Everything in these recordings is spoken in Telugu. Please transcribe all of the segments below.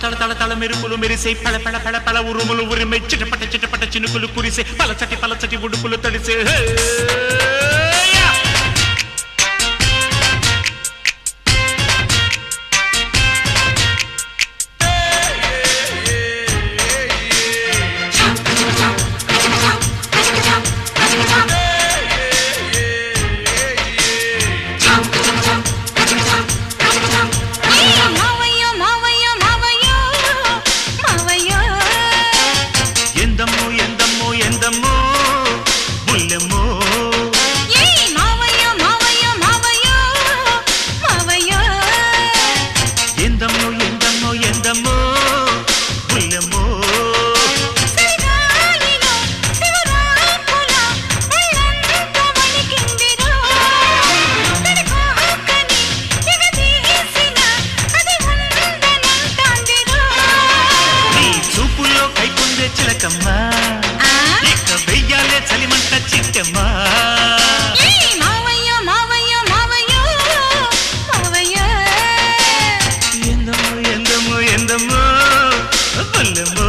తళ తళ తళ మెరుపులు మెరిసే పళ పళ పళ పళ ఉరుములు ఉరిమే చిటపట చిటపట చినుకులు కురిసే పలచటి పలచటి ఉడుపులు తడిసే హే! యా! మావయ్యో మావయ్యో మావయ్యో మావయ్యో ఎందమ్మో ఎందమ్మో ఎందమ్మో బుల్లెమ్మో ఏయ్ మావయ్యో మావయ్యో మావయ్యో మావయ్యో ఎందమ్మో ఎందమ్మో ఎందమ్మో బుల్లెమ్మో సరిగాలిలో శివరాకుల ఒళ్ళంతా వణికిందిరో తడికోకని ఎగదీసిన అది ఉందనంటాందిరో నీ చూపుల్లో కైకుందే చిలకమ్మా ఆ ఇక వెయ్యాలే చలిమంట చిట్టమ్మా ఏయ్ మావయ్యో మావయ్యో మావయ్యో మావయ్యో ఎందమ్మో ఎందమ్మో ఎందమ్మో బుల్లెమ్మో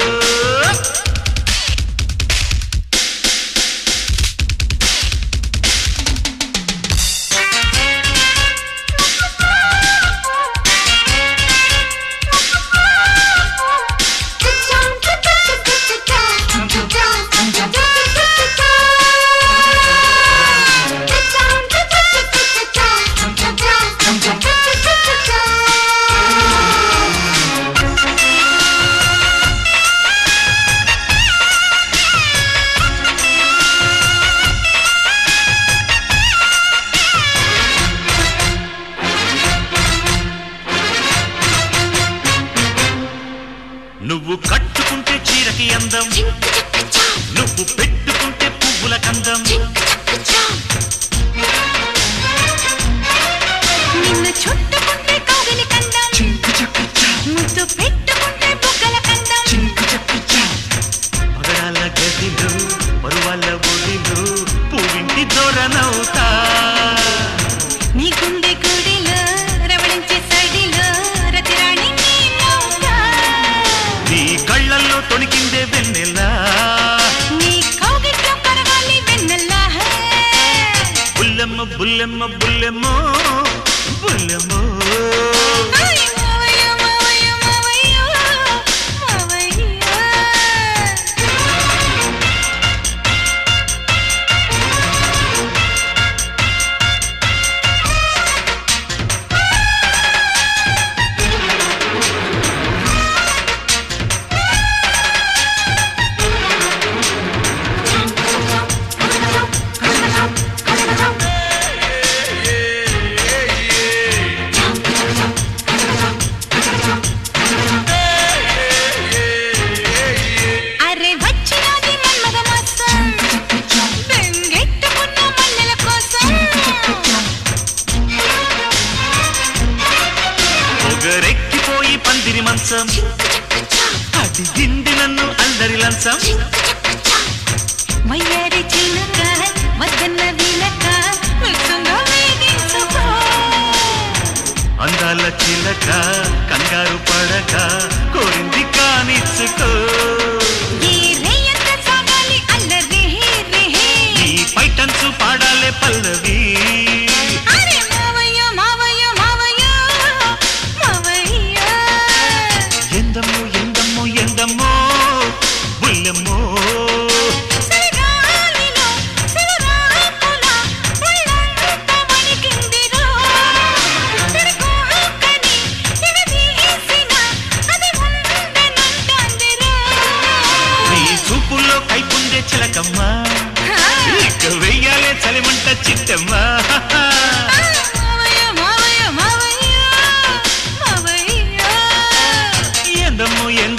నువ్వు కట్టుకుంటే చీరకి అందం నువ్వు పెట్టుకుంటే పువ్వుల కందం నిన్ను చుట్టుకుంటే కౌగిలి కందం ముద్దు పెట్టుకుంటే బుగ్గల కందం పగడాల గదిలో పరువాల ఒడిలో పువ్వింటి దొరనవుతా నీ గుండె గుడిలో రవళించే సడిలో రతిరాణి నీ నవ్వుతా నీ కళ్ళల్లో తొణికిందే వెన్నెలా నీ కౌగిట్లో కరగాలి వెన్నెల్లా బుల్లెమ్మ బుల్లెమ్మ బుల్లెమ్మో బుల్లెమ్మో ఆయ్ మావయ్య మావయ్య మావయ్య మావయ్య అరే వచ్చినది మన్మథ మాసం బెంగెట్టుకున్న మల్లెల కోసం పొగరెక్కిపోయి పందిరి మంచం అది గిండి నన్ను అల్లరి లంచం వయ్యారి చిలుక వద్దన్న వీలక ఉత్సంగా వేగించుకో అందాల చిలక కంగారు పడక కోరింది కానిచ్చుకో ఈ రేయంత సాగాలి అల్లరి రేహే ఈ పైటన్సు పాడాలే పల్లవి అరే మావయ్య మావయ్య మావయ్య మావయ్య ఎందమ్మో ఎందమ్మో ఎందమ్మో బుల్లెమ్మో సరిగాలిలో శివరాకుల ఒళ్ళంతా వణికిందిరో తడికోకని ఎగదీసిన అది ఉందనంటాందిరో నీ చూపుల్లో కైపుందే చిలకమ్మా ఇక వెయ్యాలే చలిమంట చిట్టమ్మా మావయ్య మావయ్య మావయ్య మావయ్య ఎందమ్మో ఎందమ్మో